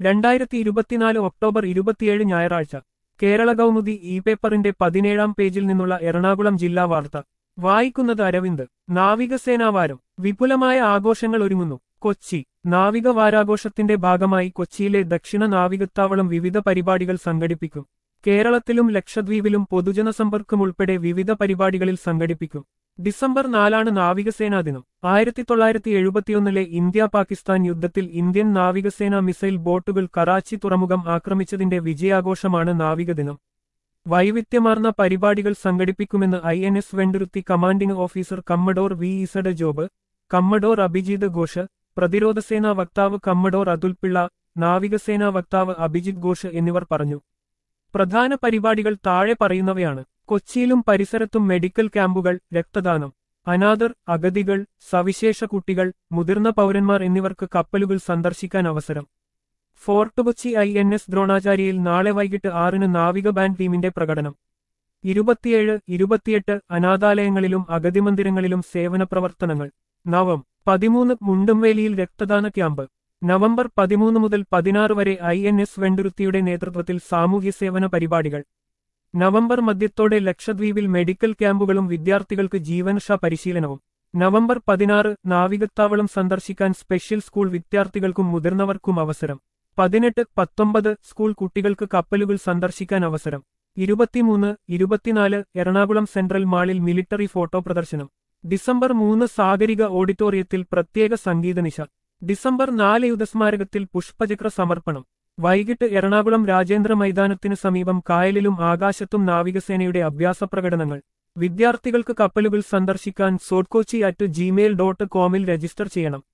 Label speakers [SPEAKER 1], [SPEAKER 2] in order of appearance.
[SPEAKER 1] രണ്ടായിരത്തി ഇരുപത്തിനാല് ഒക്ടോബർ ഇരുപത്തിയേഴ് ഞായറാഴ്ച കേരള കൗമുദി ഇ പേപ്പറിന്റെ പതിനേഴാം പേജിൽ നിന്നുള്ള എറണാകുളം ജില്ലാ വാർത്ത വായിക്കുന്നത് അരവിന്ദ് നാവികസേനാവാരം വിപുലമായ ആഘോഷങ്ങൾ ഒരുങ്ങുന്നു കൊച്ചി നാവിക വാരാഘോഷത്തിന്റെ ഭാഗമായി കൊച്ചിയിലെ ദക്ഷിണ നാവികത്താവളം വിവിധ പരിപാടികൾ സംഘടിപ്പിക്കും കേരളത്തിലും ലക്ഷദ്വീപിലും പൊതുജനസമ്പർക്കം ഉൾപ്പെടെ വിവിധ പരിപാടികളിൽ സംഘടിപ്പിക്കും ഡിസംബർ നാലാണ് നാവികസേനാ ദിനം ആയിരത്തി തൊള്ളായിരത്തി എഴുപത്തിയൊന്നിലെ ഇന്ത്യ പാകിസ്ഥാൻ യുദ്ധത്തിൽ ഇന്ത്യൻ നാവികസേന മിസൈൽ ബോട്ടുകൾ കറാച്ചി തുറമുഖം ആക്രമിച്ചതിന്റെ വിജയാഘോഷമാണ് നാവിക ദിനം വൈവിധ്യമാർന്ന പരിപാടികൾ സംഘടിപ്പിക്കുമെന്ന് I N S Vendurutty commanding officer commodore V Z Job commodore Abhijit Ghosh പ്രതിരോധസേനാ വക്താവ് കമ്മഡോർ അതുൽപിള്ള നാവികസേനാ വക്താവ് അഭിജിത് ഘോഷ് എന്നിവർ പറഞ്ഞു പ്രധാന പരിപാടികൾ താഴെ പറയുന്നവയാണ് കൊച്ചിയിലും പരിസരത്തും മെഡിക്കൽ ക്യാമ്പുകൾ രക്തദാനം അനാഥർ അഗതികൾ സവിശേഷ കുട്ടികൾ മുതിർന്ന പൗരന്മാർ എന്നിവർക്ക് കപ്പലുകൾ സന്ദർശിക്കാൻ അവസരം fort Kochi I N S ദ്രോണാചാര്യയിൽ നാളെ വൈകിട്ട് ആറിന് നാവിക ബാൻഡ് ടീമിന്റെ പ്രകടനം ഇരുപത്തിയേഴ് ഇരുപത്തിയെട്ട് അനാഥാലയങ്ങളിലും അഗതി മന്ദിരങ്ങളിലും സേവന പ്രവർത്തനങ്ങൾ നവം പതിമൂന്ന് മുണ്ടുംവേലിയിൽ രക്തദാന ക്യാമ്പ് നവംബർ പതിമൂന്ന് മുതൽ പതിനാറ് വരെ ഐ എൻ എസ് വെണ്ടുരുത്തിയുടെ നേതൃത്വത്തിൽ സാമൂഹ്യ സേവന പരിപാടികൾ നവംബർ മധ്യത്തോടെ ലക്ഷദ്വീപിൽ മെഡിക്കൽ ക്യാമ്പുകളും വിദ്യാർത്ഥികൾക്ക് ജീവനശ പരിശീലനവും നവംബർ പതിനാറ് നാവികത്താവളം സന്ദർശിക്കാൻ സ്പെഷ്യൽ സ്കൂൾ വിദ്യാർത്ഥികൾക്കും മുതിർന്നവർക്കും അവസരം പതിനെട്ട് പത്തൊമ്പത് സ്കൂൾ കുട്ടികൾക്ക് കപ്പലുകൾ സന്ദർശിക്കാൻ അവസരം ഇരുപത്തിമൂന്ന് ഇരുപത്തിനാല് എറണാകുളം സെൻട്രൽ മാളിൽ മിലിറ്ററി ഫോട്ടോ പ്രദർശനം ഡിസംബർ മൂന്ന് സാഗരിക ഓഡിറ്റോറിയത്തിൽ പ്രത്യേക സംഗീതനിശ ഡിസംബർ നാല് യുദ്ധസ്മാരകത്തിൽ പുഷ്പചക്ര സമർപ്പണം വൈകിട്ട് എറണാകുളം രാജേന്ദ്ര മൈതാനത്തിന് സമീപം കായലിലും ആകാശത്തും നാവികസേനയുടെ അഭ്യാസ പ്രകടനങ്ങൾ വിദ്യാർത്ഥികൾക്ക് കപ്പലുകൾ സന്ദർശിക്കാൻ സോട്ട്കോച്ചി അറ്റ് ജിമെയിൽ ഡോട്ട് കോമിൽ രജിസ്റ്റർ ചെയ്യണം